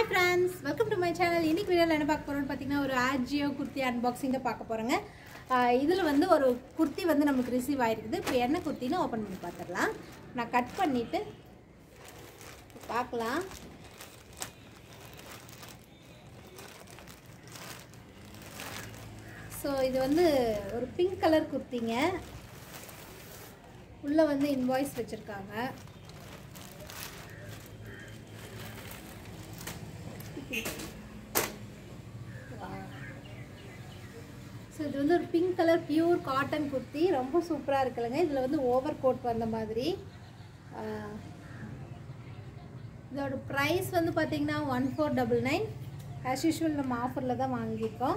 friends welcome to my channel இன்னைக்கு வீடியோவில் என்ன பார்க்க போகிறோம்னு பார்த்தீங்கன்னா ஒரு ஆஜியோ குர்த்தி அன்பாக்சிங் தான் பார்க்க போகிறோங்க இதில் வந்து ஒரு குர்த்தி வந்து நமக்கு ரிசீவ் ஆயிருக்குது இப்போ என்ன குர்த்தின்னு ஓப்பன் பண்ணி பார்த்துடலாம் நான் கட் பண்ணிவிட்டு பார்க்கலாம் ஸோ இது வந்து ஒரு பிங்க் கலர் குர்த்திங்க உள்ளே வந்து இன்வாய்ஸ் வச்சுருக்காங்க ஸோ இது வந்து ஒரு pink colour pure cotton kurti ரொம்ப சூப்பராக இருக்குல்லங்க இதில் வந்து ஓவர் கோட் வந்த மாதிரி ஆஹ், இதோட ப்ரைஸ் வந்து பார்த்தீங்கன்னா one four double nine as usual நம்ம ஆஃபரில் தான் வாங்கியிருக்கோம்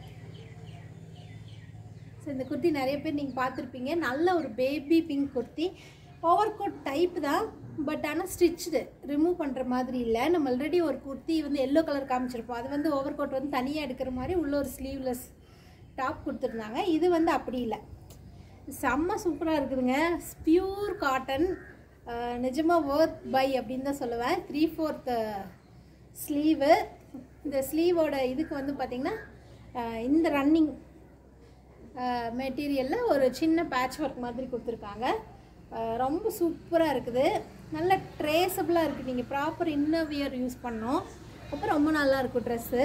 ஸோ இந்த குர்த்தி நிறைய பேர் நீங்கள் பார்த்துருப்பீங்க நல்ல ஒரு baby pink kurti over coat type தான் பட் ஆனால் ஸ்டிச்சுடு ரிமூவ் பண்ணுற மாதிரி இல்லை நம்ம ஆல்ரெடி ஒரு குர்த்தி வந்து எல்லோ கலர் காமிச்சிருப்போம் அது வந்து ஓவர் கோட் வந்து தனியாக எடுக்கிற மாதிரி உள்ள ஒரு ஸ்லீவ்லெஸ் டாப் கொடுத்துருந்தாங்க இது வந்து அப்படி இல்லை செம்ம சூப்பராக இருக்குதுங்க பியூர் காட்டன் நிஜமாக ஒர்த் பை அப்படின்னு தான் சொல்லுவேன் த்ரீ ஃபோர்த் ஸ்லீவு இந்த ஸ்லீவோட இதுக்கு வந்து பார்த்திங்கன்னா அஹ், இந்த ரன்னிங் மெட்டீரியலில் ஒரு சின்ன பேட்ச் ஒர்க் மாதிரி கொடுத்துருக்காங்க அஹ் ரொம்ப சூப்பராக இருக்குது நல்ல ட்ரேசபிளாக இருக்குது நீங்கள் ப்ராப்பர் இன்னர்வியர் யூஸ் பண்ணோம் அப்போ ரொம்ப நல்லா இருக்கும் ட்ரெஸ்ஸு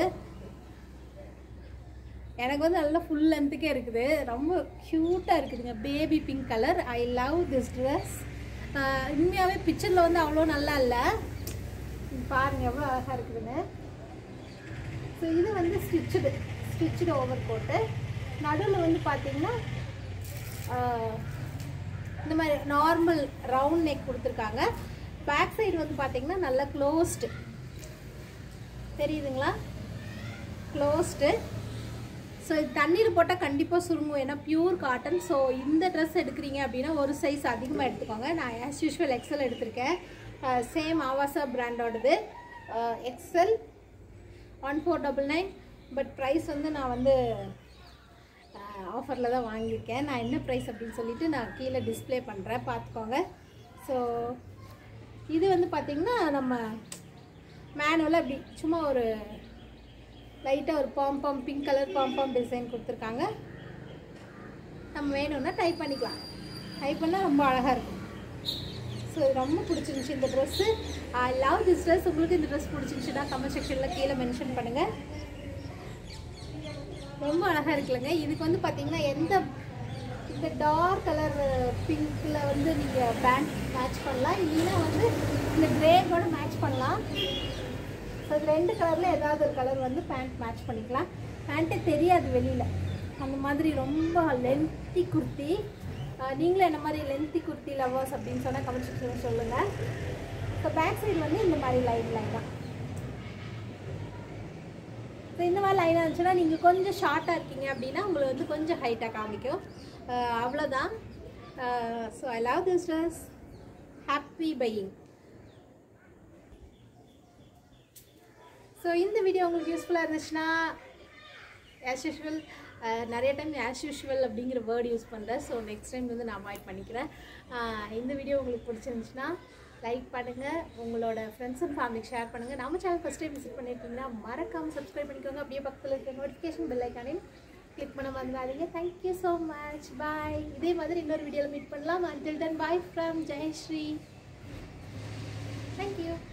எனக்கு வந்து நல்லா ஃபுல் லென்த்துக்கே இருக்குது ரொம்ப க்யூட்டாக இருக்குதுங்க baby pink colour I love this dress உண்மையாகவே பிக்சரில் வந்து அவ்வளோ நல்லா இல்லை பாருங்கள் எவ்வளோ அழகாக இருக்குதுன்னு ஸோ இது வந்து ஸ்டிச்சுடு ஸ்டிச்சுடு ஓவர் கோட்டு நடுவில் வந்து பார்த்தீங்கன்னா ஆஹ், இந்த மாதிரி நார்மல் ரவுண்ட் நெக் கொடுத்துருக்காங்க பேக் சைடு வந்து பார்த்தீங்கன்னா நல்லா க்ளோஸ்டு தெரியுதுங்களா க்ளோஸ்டு ஸோ இது தண்ணீர் போட்டால் கண்டிப்பாக சுருங்கும் ஏன்னா பியூர் காட்டன் ஸோ இந்த ட்ரெஸ் எடுக்கிறீங்க அப்படின்னா ஒரு சைஸ் அதிகமாக எடுத்துக்கோங்க நான் ஆஸ் யூஷுவல் எக்ஸல் எடுத்திருக்கேன் சேம் ஆவாசா பிராண்டோடது XL one four double nine but price வந்து நான் வந்து ஆஃபரில் தான் வாங்கியிருக்கேன் நான் என்ன ப்ரைஸ் அப்படின்னு சொல்லிட்டு நான் கீழே டிஸ்ப்ளே பண்ணுறேன் பார்த்துக்கோங்க ஸோ இது வந்து பார்த்திங்கன்னா நம்ம மேனுவலாக இப்படி சும்மா ஒரு லைட்டாக ஒரு palm pink colour palm design கொடுத்துருக்காங்க நம்ம வேணும்னா டைப் பண்ணிக்கலாம் டைப் பண்ணால் ரொம்ப அழகாக இருக்கும் ஸோ இது ரொம்ப பிடிச்சிருந்துச்சி இந்த dress I love this dress உங்களுக்கு இந்த ட்ரெஸ் பிடிச்சிருந்துச்சுன்னா கமெண்ட் செக்ஷனில் கீழே மென்ஷன் பண்ணுங்கள் ரொம்ப அழகாக இருக்குல்லங்க இதுக்கு வந்து பார்த்தீங்கன்னா எந்த இந்த டார்க் கலர் பிங்க்கில் வந்து நீங்கள் பேண்ட் மேட்ச் பண்ணலாம் இல்லைன்னா வந்து இந்த கிரே கூட மேட்ச் பண்ணலாம் ஸோ இது ரெண்டு கலரில் ஏதாவது ஒரு கலர் வந்து பேண்ட் மேட்ச் பண்ணிக்கலாம் பேண்ட்டே தெரியாது வெளியில் அந்த மாதிரி ரொம்ப லென்த்தி குர்த்தி அஹ் நீங்களும் என்ன மாதிரி லென்த்தி குர்த்தி லவர்ஸ் அப்படின்னு சொன்னால் கமெண்ட் செக்ஷனில் சொல்லுங்கள் ஸோ பேக் சைடு வந்து இந்த மாதிரி லைன் லைன் தான் ஸோ இந்த மாதிரி லைனாக இருந்துச்சுன்னா நீங்கள் கொஞ்சம் ஷார்ட்டாக இருக்கீங்க அப்படின்னா உங்களை வந்து கொஞ்சம் ஹைட்டாக காமிக்கும் அஹ் அவ்வளோதான் so I love this dress happy buying so இந்த வீடியோ உங்களுக்கு யூஸ்ஃபுல்லாக இருந்துச்சுன்னா ஆஸ் யூஷுவல் நிறைய டைம் ஆஸ் யூஷுவல் அப்படிங்கிற வேர்ட் யூஸ் பண்ணுறேன் ஸோ நெக்ஸ்ட் டைம் வந்து நான் அவாய்ட் பண்ணிக்கிறேன் அஹ் இந்த வீடியோ உங்களுக்கு பிடிச்சிருந்துச்சுன்னா லைக் பண்ணுங்கள் உங்களோட ஃப்ரெண்ட்ஸ் அண்ட் ஃபேமிலிக்கு ஷேர் பண்ணுங்கள் நம்ம சேனல் ஃபஸ்ட் டைம் விசிட் பண்ணியிருக்கீங்கன்னா மறக்காமல் சப்ஸ்கிரைப் பண்ணிக்கோங்க அப்படியே பக்கத்தில் இருக்க நோட்டிஃபிகேஷன் பெல் ஐக்கானையும் கிளிக் பண்ண மறந்துடாதீங்க தேங்க்யூ ஸோ மச் பாய் இதே மாதிரி இன்னொரு வீடியோவில் மீட் பண்ணலாம் until then bye from Jayashree thank you